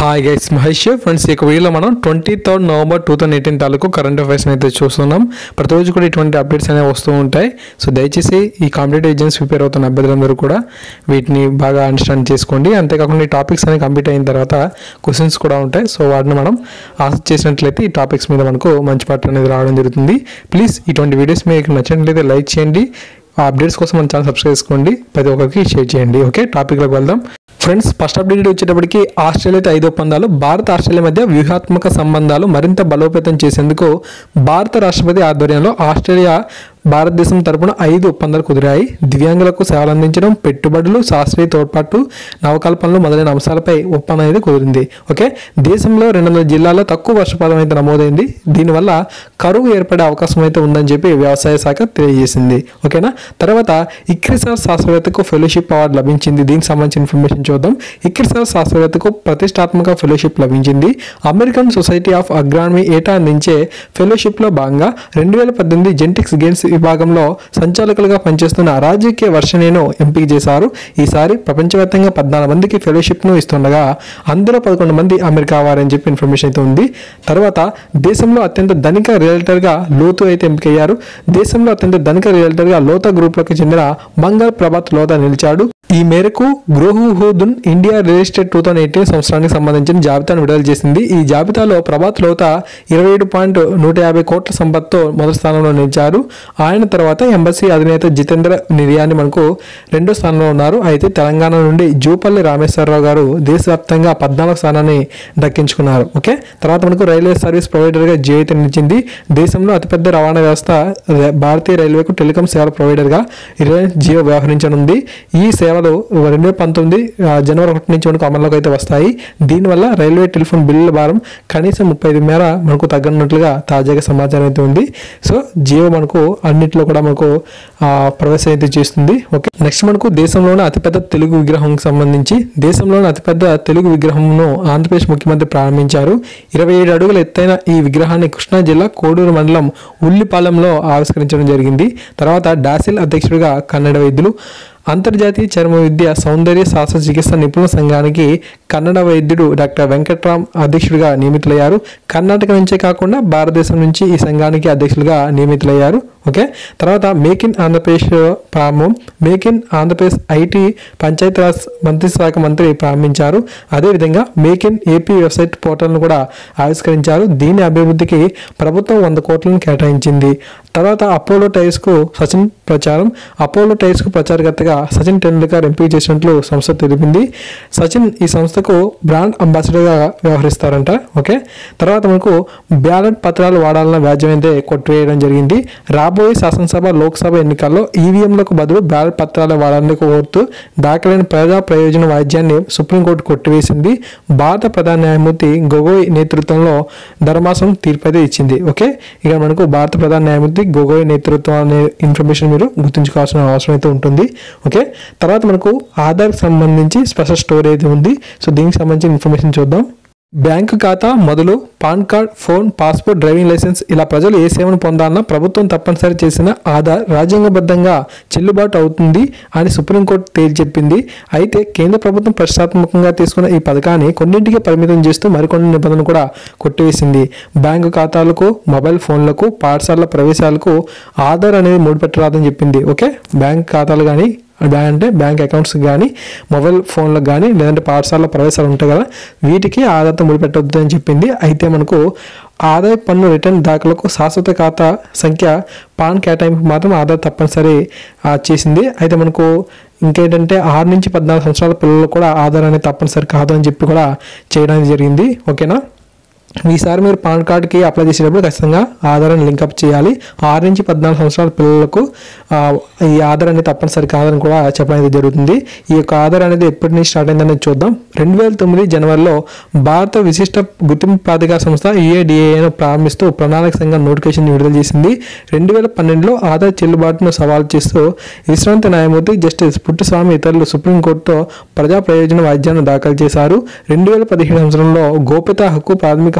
hi guys Mahesh friends ఈ యొక్క వీడియోలో మనం twenty third November two thousand eighteen తాలూకు కరెంట్ అఫైర్స్ అయితే చూస్తున్నాం ప్రతిరోజు కూడా ఇటువంటి అప్డేట్స్ అనేవి వస్తూ ఉంటాయి సో దయచేసి ఈ కాంపిటేటివ్ ఎగ్జామ్స్ ప్రిపేర్ అవుతున్న అభ్యర్థులందరూ కూడా వీటిని బాగా అండర్స్టాండ్ చేసుకోండి అంతేకాకుండా ఈ టాపిక్స్ అనేవి కంప్లీట్ అయిన తర్వాత క్వశ్చన్స్ కూడా ఉంటాయి సో వాటిని మనం ఆన్సర్ చేసినట్లయితే ఈ టాపిక్స్ మీద మనకు మంచి పాట అనేది రావడం జరుగుతుంది ప్లీజ్ ఇటువంటి వీడియోస్ మీకు నచ్చినట్లయితే లైక్ చేయండి ఆ అప్డేట్స్ కోసం మన ఛానల్ సబ్స్క్రైబ్ చేసుకోండి ప్రతి ఒక్కరికి షేర్ చేయండి ఓకే టాపిక్లోకి వెళ్దాం ఫ్రెండ్స్ ఫస్ట్ అప్డేట్ వచ్చేటప్పటికి ఆస్ట్రేలియాతో ఐదు ఒప్పందాలు భారత ఆస్ట్రేలియా మధ్య వ్యూహాత్మక సంబంధాలు మరింత బలోపేతం చేసేందుకు భారత రాష్ట్రపతి ఆధ్వర్యంలో ఆస్ట్రేలియా భారతదేశం తరపున ఐదు ఒప్పందాలు కుదిరాయి దివ్యాంగులకు సేవలు అందించడం పెట్టుబడులు శాస్త్రీయ తోడ్పాటు నవకల్పనలు మొదలైన అంశాలపై ఒప్పందం అనేది కుదిరింది ఓకే దేశంలో రెండు వందల జిల్లాల్లో తక్కువ వర్షపాతం అయితే నమోదైంది దీనివల్ల కరువు ఏర్పడే అవకాశం అయితే ఉందని చెప్పి వ్యవసాయ శాఖ తెలియజేసింది ఓకేనా తర్వాత ఇక్రిసార్ శాస్త్రవేత్తకు ఫెలోషిప్ అవార్డు లభించింది దీనికి సంబంధించిన ఇన్ఫర్మేషన్ చూద్దాం ఇక్రిసార్ శాస్త్రవేత్తకు ప్రతిష్టాత్మక ఫెలోషిప్ లభించింది అమెరికన్ సొసైటీ ఆఫ్ అగ్రానమీ ఏటా అందించే ఫెలోషిప్లో భాగంగా రెండు వేల పద్దెనిమిది జెంటిక్స్ గేమ్స్ విభాగంలో సంచాలకులుగా పనిచేస్తున్న రాజకీయ వర్షనేను ఎంపిక చేశారు ఈసారి ప్రపంచవ్యాప్తంగా పద్నాలుగు మందికి ఫెలోషిప్ను ఇస్తుండగా అందులో పదకొండు మంది అమెరికా వారని చెప్పి ఇన్ఫర్మేషన్ అయితే ఉంది తర్వాత దేశంలో అత్యంత ధనిక రియల్టర్గా లోతు అయితే ఎంపికయ్యారు దేశంలో అత్యంత ధనిక రియల్టర్గా లోతా గ్రూప్లోకి చెందిన మంగళ్ ప్రభాత్ లోతా నిలిచాడు ఈ మేరకు Grohe Hurun India real estate two thousand eighteen సంవత్సరానికి సంబంధించిన జాబితాను విడుదల చేసింది ఈ జాబితాలో ప్రభాత్ లోతా ఇరవై ఏడు పాయింట్ నూట యాభై కోట్ల సంపత్తో మొదటి స్థానంలో నిలిచారు ఆయన తర్వాత ఎంబసీ అధినేత జితేంద్ర నిర్యాని మనకు రెండో స్థానంలో ఉన్నారు అయితే తెలంగాణ నుండి జూపల్లి రామేశ్వరరావు గారు దేశవ్యాప్తంగా పద్నాలుగు స్థానాన్ని దక్కించుకున్నారు ఓకే తర్వాత మనకు రైల్వే సర్వీస్ ప్రొవైడర్గా జియో అయితే నిలిచింది దేశంలో అతిపెద్ద రవాణా వ్యవస్థ రే- భారతీయ రైల్వేకు టెలికాం సేవల ప్రొవైడర్గా రిలయన్స్ జియో వ్యవహరించనుంది ఈ సేవలు రెండు వేల పంతొమ్మిది ఆ, జనవరి ఒకటి నుంచి మనకు అమల్లోకి అయితే వస్తాయి దీనివల్ల రైల్వే టెలిఫోన్ బిల్లుల భారం కనీసం ముప్పై ఐదు మేర మనకు తగ్గనున్నట్లుగా తాజాగా సమాచారం అయితే ఉంది సో జియో మనకు అన్నింటిలో కూడా మనకు ఆ, ప్రవేశం అయితే చేస్తుంది ఓకే నెక్స్ట్ మనకు దేశంలోనే అతిపెద్ద తెలుగు విగ్రహంకి సంబంధించి దేశంలోని అతిపెద్ద తెలుగు విగ్రహంను ఆంధ్రప్రదేశ్ ముఖ్యమంత్రి ప్రారంభించారు ఇరవై ఏడు అడుగుల ఎత్తైన ఈ విగ్రహాన్ని కృష్ణా జిల్లా కోడూరు మండలం ఉల్లిపాలెంలో ఆవిష్కరించడం జరిగింది తర్వాత డాసిల్ అధ్యక్షుడిగా కన్నడ వైద్యులు అంతర్జాతీయ చర్మ విద్య సౌందర్య శాస్త్ర చికిత్స నిపుణుల సంఘానికి కన్నడ వైద్యుడు డాక్టర్ వెంకట్రామ్ అధ్యక్షుడిగా నియమితులయ్యారు కర్ణాటక నుంచే కాకుండా భారతదేశం నుంచి ఈ సంఘానికి అధ్యక్షులుగా నియమితులయ్యారు ఓకే తర్వాత మేక్ ఇన్ ఆంధ్రప్రదేశ్ ప్రారంభం make in Andhra Pradesh IT Panchayati Raj మంత్రి శాఖ మంత్రి ప్రారంభించారు అదేవిధంగా మేక్ ఇన్ ఏపీ వెబ్సైట్ పోర్టల్ను కూడా ఆవిష్కరించారు దీని అభివృద్ధికి ప్రభుత్వం వంద కోట్లను కేటాయించింది తర్వాత అపోలో టైర్స్కు సచిన్ ప్రచారం అపోలో టైర్స్కు ప్రచారకర్తగా సచిన్ టెండూల్కర్ ఎంపిక చేసినట్లు సంస్థ తెలిపింది సచిన్ ఈ సంస్థకు బ్రాండ్ అంబాసిడర్గా వ్యవహరిస్తారంట ఓకే తర్వాత మనకు బ్యాలెట్ పత్రాలు వాడాలన్న వ్యాజ్యం అయితే కొట్టివేయడం జరిగింది రాబోయే శాసనసభ లోక్సభ ఎన్నికల్లో ఈవీఎంలకు బదులు బ్యాలెట్ పత్రాలు వాడాలని కోరుతూ దాఖలైన ప్రజా ప్రయోజన వాద్యాన్ని సుప్రీంకోర్టు కొట్టివేసింది భారత ప్రధాన న్యాయమూర్తి గొగోయ్ నేతృత్వంలో ధర్మాసనం తీర్పు అయితే ఇచ్చింది ఓకే ఇక మనకు భారత ప్రధాన న్యాయమూర్తి గొగోయ్ నేతృత్వం అనే ఇన్ఫర్మేషన్ మీరు గుర్తుంచుకోవాల్సిన అవసరం అయితే ఉంటుంది ఓకే తర్వాత మనకు ఆధార్కి సంబంధించి స్పెషల్ స్టోరీ అయితే ఉంది సో దీనికి సంబంధించిన ఇన్ఫర్మేషన్ చూద్దాం బ్యాంకు ఖాతా మొదలు PAN card phone passport driving licence ఇలా ప్రజలు ఏ సేవను పొందాలన్నా ప్రభుత్వం తప్పనిసరి చేసిన ఆధార్ రాజ్యాంగబద్ధంగా చెల్లుబాటు అవుతుంది అని సుప్రీంకోర్టు తేల్చెప్పింది అయితే కేంద్ర ప్రభుత్వం ప్రతిష్టాత్మకంగా తీసుకున్న ఈ పథకాన్ని కొన్నింటికి పరిమితం చేస్తూ మరికొన్ని నిబంధనలు కూడా కొట్టివేసింది బ్యాంకు ఖాతాలకు మొబైల్ ఫోన్లకు పాఠశాలల ప్రవేశాలకు ఆధార్ అనేది ముడిపెట్టరాదని చెప్పింది ఓకే బ్యాంక్ ఖాతాలు కానీ బ్యాంక్ అంటే బ్యాంక్ అకౌంట్స్ కానీ మొబైల్ ఫోన్లకు కానీ లేదంటే పాఠశాల ప్రవేశాలు ఉంటాయి కదా వీటికి ఆధార్తో ముడిపెట్టవద్దు అని చెప్పింది అయితే మనకు ఆదాయ పన్ను రిటర్న్ దాఖలకు శాశ్వత ఖాతా సంఖ్య పాన్ కేటాయింపు మాత్రం ఆధార్ తప్పనిసరి ఆ, చేసింది అయితే మనకు ఇంకేంటంటే ఆరు నుంచి పద్నాలుగు సంవత్సరాల పిల్లలు కూడా ఆధార్ అనేది తప్పనిసరి కాదు అని చెప్పి కూడా చేయడానికి జరిగింది ఓకేనా ఈసారి మీరు పాన్ కార్డ్కి అప్లై చేసేటప్పుడు ఖచ్చితంగా ఆధారాన్ని లింకప్ చేయాలి ఆరు నుంచి పద్నాలుగు సంవత్సరాల పిల్లలకు ఆ, ఈ ఆధార్ అనేది తప్పనిసరి కాదని కూడా చెప్పడం అనేది జరుగుతుంది ఈ యొక్క ఆధార్ అనేది ఎప్పటి నుంచి స్టార్ట్ అయిందనేది చూద్దాం రెండు వేల తొమ్మిది జనవరిలో భారత విశిష్ట గుర్తింపు ప్రాధికార సంస్థ యుఏడిఏను ప్రారంభిస్తూ ప్రణాళిక సంఘం నోటిఫికేషన్ విడుదల చేసింది రెండు వేల పన్నెండులో ఆధార్ చెల్లుబాటును సవాల్ చేస్తూ విశ్రాంత న్యాయమూర్తి జస్టిస్ పుట్టుస్వామి ఇతరులు సుప్రీంకోర్టుతో ప్రజా ప్రయోజన వాద్యాన్ని దాఖలు చేశారు రెండు వేల పదిహేడు సంవత్సరంలో గోప్యతా హక్కు ప్రాథమిక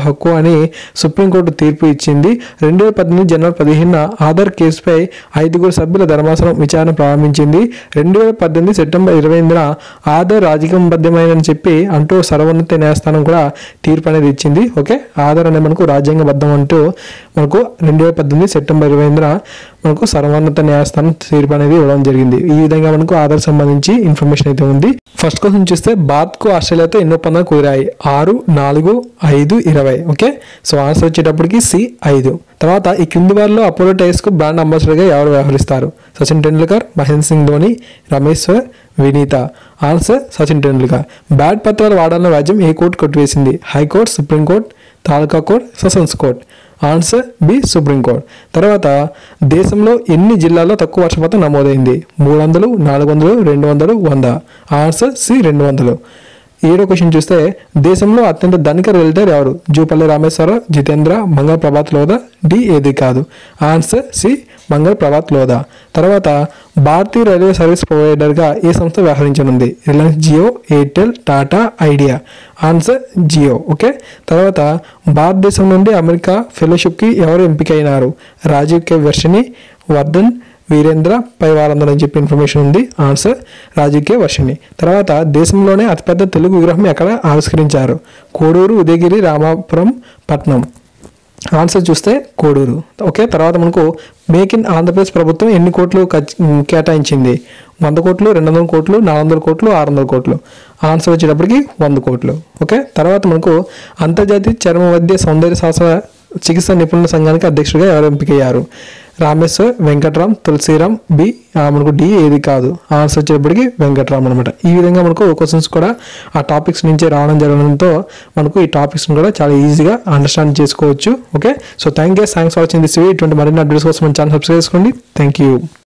హక్కు అని సుప్రీంకోర్టు తీర్పు ఇచ్చింది రెండు వేల పద్దెనిమిది జనవరి పదిహేనున ఆధార్ కేసుపై ఐదుగురు సభ్యుల ధర్మాసనం విచారణ ప్రారంభించింది రెండు వేల పద్దెనిమిది సెప్టెంబర్ ఇరవై ఎనిమిదిన ఆధార్ రాజకీయబద్ధమైనని చెప్పి అంటూ సర్వోన్నత న్యాయస్థానం కూడా తీర్పు అనేది ఇచ్చింది ఓకే ఆధార్ అనేది మనకు రాజ్యాంగబద్ధం అంటూ మనకు రెండు వేల పద్దెనిమిది సెప్టెంబర్ ఇరవై ఎనిమిదిన మనకు సర్వోన్నత న్యాయస్థానం తీర్పు అనేది ఇవ్వడం జరిగింది ఈ విధంగా మనకు ఆధార్ సంబంధించి ఇన్ఫర్మేషన్ అయితే ఉంది ఫస్ట్ క్వశ్చన్ చూస్తే భారత్కు ఆస్ట్రేలియాతో ఎన్ని ఒప్పందాలు కుదిరాయి ఆరు నాలుగు ఐదు ఇరవై ఓకే సో ఆన్సర్ వచ్చేటప్పటికి సి ఐదు తర్వాత ఈ కింది వారిలో అపోలో టైర్స్కు బ్రాండ్ అంబాసిడర్గా ఎవరు వ్యవహరిస్తారు సచిన్ టెండూల్కర్ మహేంద్ర సింగ్ ధోని రమేశ్వర్ వినీత ఆన్సర్ సచిన్ టెండూల్కర్ బ్యాట్ పత్రాలు వాడాలన్న రాజ్యం ఏ కోర్టు కొట్టివేసింది హైకోర్టు సుప్రీంకోర్టు తాలూకా court sessions court answer B supreme court తర్వాత దేశంలో ఎన్ని జిల్లాల్లో తక్కువ వర్షపాతం నమోదైంది మూడు వందలు నాలుగు వందలు రెండు వందలు వంద ఆన్సర్ సి రెండు వందలు ఏడో క్వశ్చన్ చూస్తే దేశంలో అత్యంత ధనిక రియల్టర్ ఎవరు జూపల్లి రామేశ్వరరావు జితేంద్ర మంగళ ప్రభాత్ లోదా డి ఏది కాదు ఆన్సర్ సి మంగళ ప్రభాత్ లోదా తర్వాత భారతీయ రైల్వే సర్వీస్ ప్రొవైడర్గా ఏ సంస్థ వ్యవహరించనుంది రిలయన్స్ జియో ఎయిర్టెల్ టాటా ఐడియా ఆన్సర్ జియో ఓకే తర్వాత భారతదేశం నుండి అమెరికా ఫెలోషిప్కి ఎవరు ఎంపికైనారు రాజీవ్ కే వర్షిని వర్ధన్ వీరేంద్ర పై వారందరూ అని చెప్పి ఇన్ఫర్మేషన్ ఉంది ఆన్సర్ రాజకీయ వర్షిణి తర్వాత దేశంలోనే అతిపెద్ద తెలుగు విగ్రహం ఎక్కడ ఆవిష్కరించారు కోడూరు ఉదయగిరి రామాపురం పట్నం ఆన్సర్ చూస్తే కోడూరు ఓకే తర్వాత మనకు మేక్ ఇన్ ఆంధ్రప్రదేశ్ ప్రభుత్వం ఎన్ని కోట్లు ఖర్చు- కేటాయించింది వంద కోట్లు రెండు వందల కోట్లు నాలుగు వందల కోట్లు ఆరు వందల కోట్లు ఆన్సర్ వచ్చేటప్పటికి వంద కోట్లు ఓకే తర్వాత మనకు అంతర్జాతీయ చర్మ వైద్య సౌందర్య శాస్త్ర చికిత్స నిపుణుల సంఘానికి అధ్యక్షుడిగా ఎవరు ఎంపికయ్యారు రామేశ్వర్ వెంకట్రామ్ తులసిరామ్ బి ఆ, మనకు డి ఏది కాదు ఆన్సర్ వచ్చేటప్పటికి వెంకట్రామ్ అనమాట ఈ విధంగా మనకు క్వశ్చన్స్ కూడా ఆ టాపిక్స్ నుంచే రావడం జరగడంతో మనకు ఈ టాపిక్స్ కూడా చాలా ఈజీగా అండర్స్టాండ్ చేసుకోవచ్చు okay so thank you thanks for watching this video ఇటువంటి మరిన్ని అప్డేట్స్ కోసం మన ఛానల్ సబ్స్క్రైబ్ చేసుకోండి థ్యాంక్ యూ